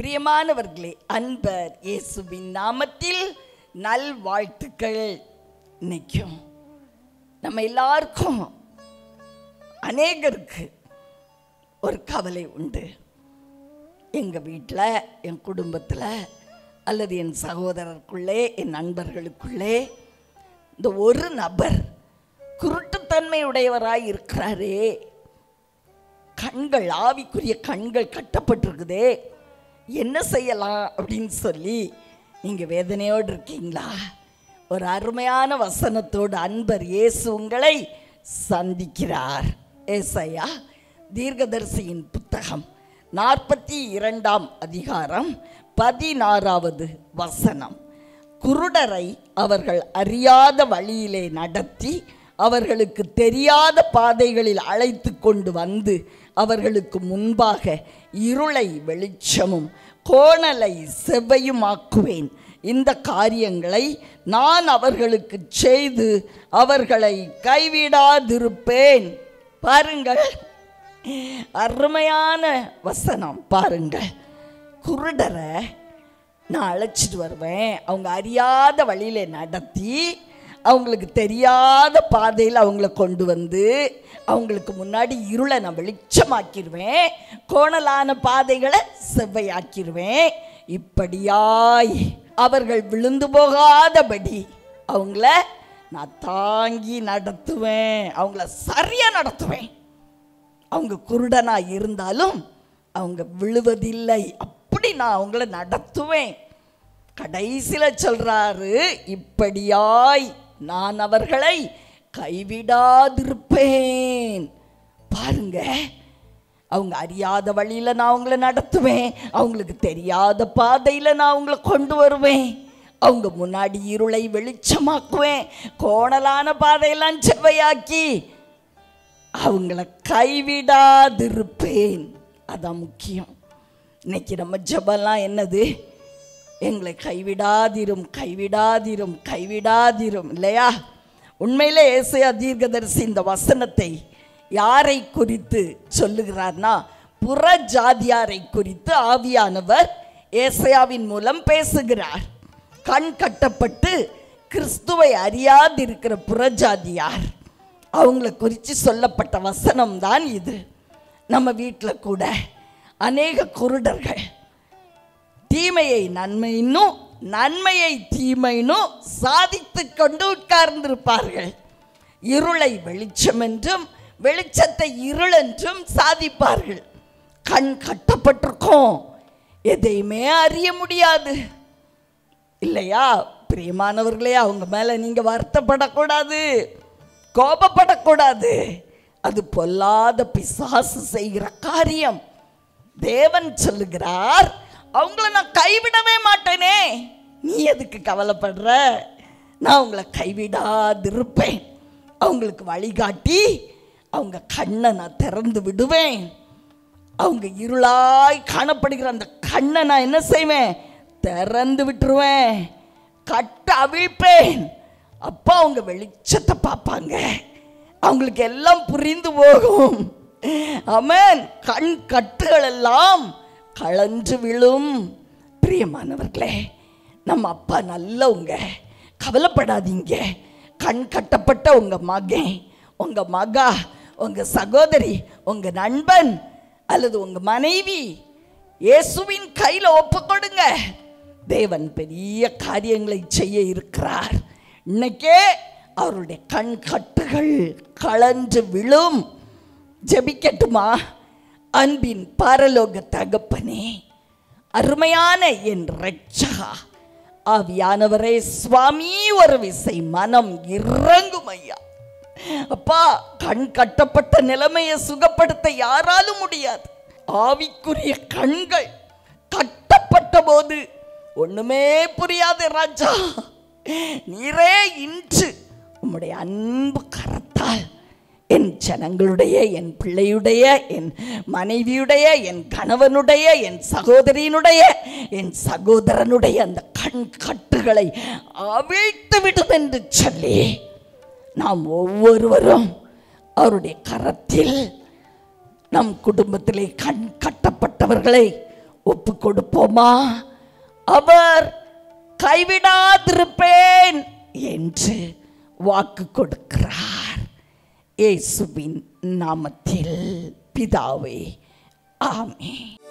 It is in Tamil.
பிரியமானவர்களே அன்பர் இயேசுவின் நாமத்தில் நல்வாழ்த்துக்கள் நிற்கும் நம்ம எல்லாருக்கும் அநேகருக்கு ஒரு கவலை உண்டு எங்கள் வீட்டில் என் குடும்பத்தில் அல்லது என் சகோதரருக்குள்ளே என் நண்பர்களுக்குள்ளே இந்த ஒரு நபர் குருட்டுத்தன்மையுடையவராய் இருக்கிறாரே கண்கள் ஆவிக்குரிய கண்கள் கட்டப்பட்டிருக்குதே என்ன செய்யலாம் அப்படின்னு சொல்லி நீங்கள் வேதனையோடு இருக்கீங்களா ஒரு அருமையான வசனத்தோடு அன்பர் இயேசு உங்களை சந்திக்கிறார் ஏசையா தீர்க்கதரிசியின் புத்தகம் நாற்பத்தி இரண்டாம் அதிகாரம் பதினாறாவது வசனம் குருடரை அவர்கள் அறியாத வழியிலே நடத்தி அவர்களுக்கு தெரியாத பாதைகளில் அழைத்து கொண்டு வந்து அவர்களுக்கு முன்பாக இருளை வெளிச்சமும் கோணலை செவ்வையுமாக்குவேன் இந்த காரியங்களை நான் அவர்களுக்கு செய்து அவர்களை கைவிடாதிருப்பேன் பாருங்கள் அருமையான வசனம் பாருங்கள் குருடரை நான் அழைச்சிட்டு வருவேன் அவங்க அறியாத வழியில நடத்தி அவங்களுக்கு தெரியாத பாதையில் அவங்கள கொண்டு வந்து அவங்களுக்கு முன்னாடி இருளை நான் வெளிச்சமாக்கிடுவேன் கோணலான பாதைகளை செவ்வையாக்கிடுவேன் இப்படியாய் அவர்கள் விழுந்து போகாதபடி அவங்கள நான் தாங்கி நடத்துவேன் அவங்கள சரியாக நடத்துவேன் அவங்க குருடனா இருந்தாலும் அவங்க விழுவதில்லை அப்படி நான் அவங்கள நடத்துவேன் கடைசியில் சொல்றாரு இப்படியாய் நான் அவர்களை கைவிடாதிருப்பேன் பாருங்க அவங்க அறியாத வழியில் நான் அவங்கள நடத்துவேன் அவங்களுக்கு தெரியாத பாதையில் நான் அவங்கள கொண்டு வருவேன் அவங்க முன்னாடி இருளை வெளிச்சமாக்குவேன் கோணலான பாதையெல்லாம் செவ்வையாக்கி அவங்கள கைவிடாதிருப்பேன் அதான் முக்கியம் இன்னைக்கு நம்ம ஜெபம்லாம் என்னது எங்களை கைவிடாதிரும் கைவிடாதிரும் கைவிடாதிரும் இல்லையா உண்மையிலே ஏசையா தீர்க்கதரிசி இந்த வசனத்தை யாரை குறித்து சொல்லுகிறார்னா புற ஜாதியாரை குறித்து ஆவியானவர் ஏசையாவின் மூலம் பேசுகிறார் கண் கட்டப்பட்டு கிறிஸ்துவை அறியாதிருக்கிற புறஜாதியார் அவங்கள குறித்து சொல்லப்பட்ட வசனம் தான் இது நம்ம வீட்டில் கூட அநேக குருடர்கள் தீமையை நன்மையினும் நன்மையை தீமையினும் சாதித்து கொண்டு உட்கார்ந்திருப்பார்கள் இருளை வெளிச்சம் என்றும் வெளிச்சத்தை இருள் என்றும் சாதிப்பார்கள் கண் கட்டப்பட்டிருக்கும் எதையுமே அறிய முடியாது இல்லையா பிரியமானவர்களே அவங்க மேலே நீங்கள் வருத்தப்படக்கூடாது கோபப்படக்கூடாது அது பொல்லாத பிசாசு செய்கிற காரியம் தேவன் சொல்லுகிறார் அவங்கள நான் கைவிடவே மாட்டேனே நீ எதுக்கு கவலைப்படுற நான் உங்களை கைவிடாதிருப்பேன் அவங்களுக்கு வழிகாட்டி அவங்க கண்ணை நான் திறந்து விடுவேன் அவங்க இருளாய் காணப்படுகிற அந்த கண்ணை நான் என்ன செய்வேன் திறந்து விட்டுருவேன் கட்ட அவிழ்ப்பேன் அப்போ அவங்க வெளிச்சத்தை பார்ப்பாங்க அவங்களுக்கு எல்லாம் புரிந்து போகும் ஆமென் கண் கட்டுகள் எல்லாம் களைஞ்சு விழும் பிரியமானவர்களே நம்ம அப்பா நல்லவங்க கவலைப்படாதீங்க கண் கட்டப்பட்ட உங்க மகன் உங்க மகா உங்க சகோதரி உங்க நண்பன் அல்லது உங்க மனைவி இயேசுவின் கையில் ஒப்பு கொடுங்க தேவன் பெரிய காரியங்களை செய்ய இருக்கிறார் இன்னைக்கே அவருடைய கண் கட்டுகள் களைஞ்சு விழும் ஜெபிக்கட்டுமா அன்பின் பரலோக தகப்பனே அருமையான என் ரட்சகா ஆவியானவரே சுவாமி ஒரு விசை மனம் இறங்கும் ஐயா அப்பா கண் கட்டப்பட்ட நிலைமையை சுகப்படுத்த யாராலும் முடியாது ஆவிக்குரிய கண்கள் கட்டப்பட்ட போது ஒண்ணுமே புரியாது ராஜா நீரே இன்று உம்முடைய அன்பு கரத்தால் என் ஜனங்களுடைய என் பிள்ளையுடைய என் மனைவியுடைய என் கணவனுடைய என் சகோதரியினுடைய என் சகோதரனுடைய அந்த கண் கட்டுகளை அவிழ்த்து விடும் என்று சொல்லி நாம் ஒவ்வொருவரும் அவருடைய கரத்தில் நம் குடும்பத்திலே கண் கட்டப்பட்டவர்களை ஒப்பு கொடுப்போமா அவர் கைவிடாதிருப்பேன் என்று வாக்கு கொடுக்கிறார் இயேசுவின் நாமத்தில் பிதாவே ஆமென்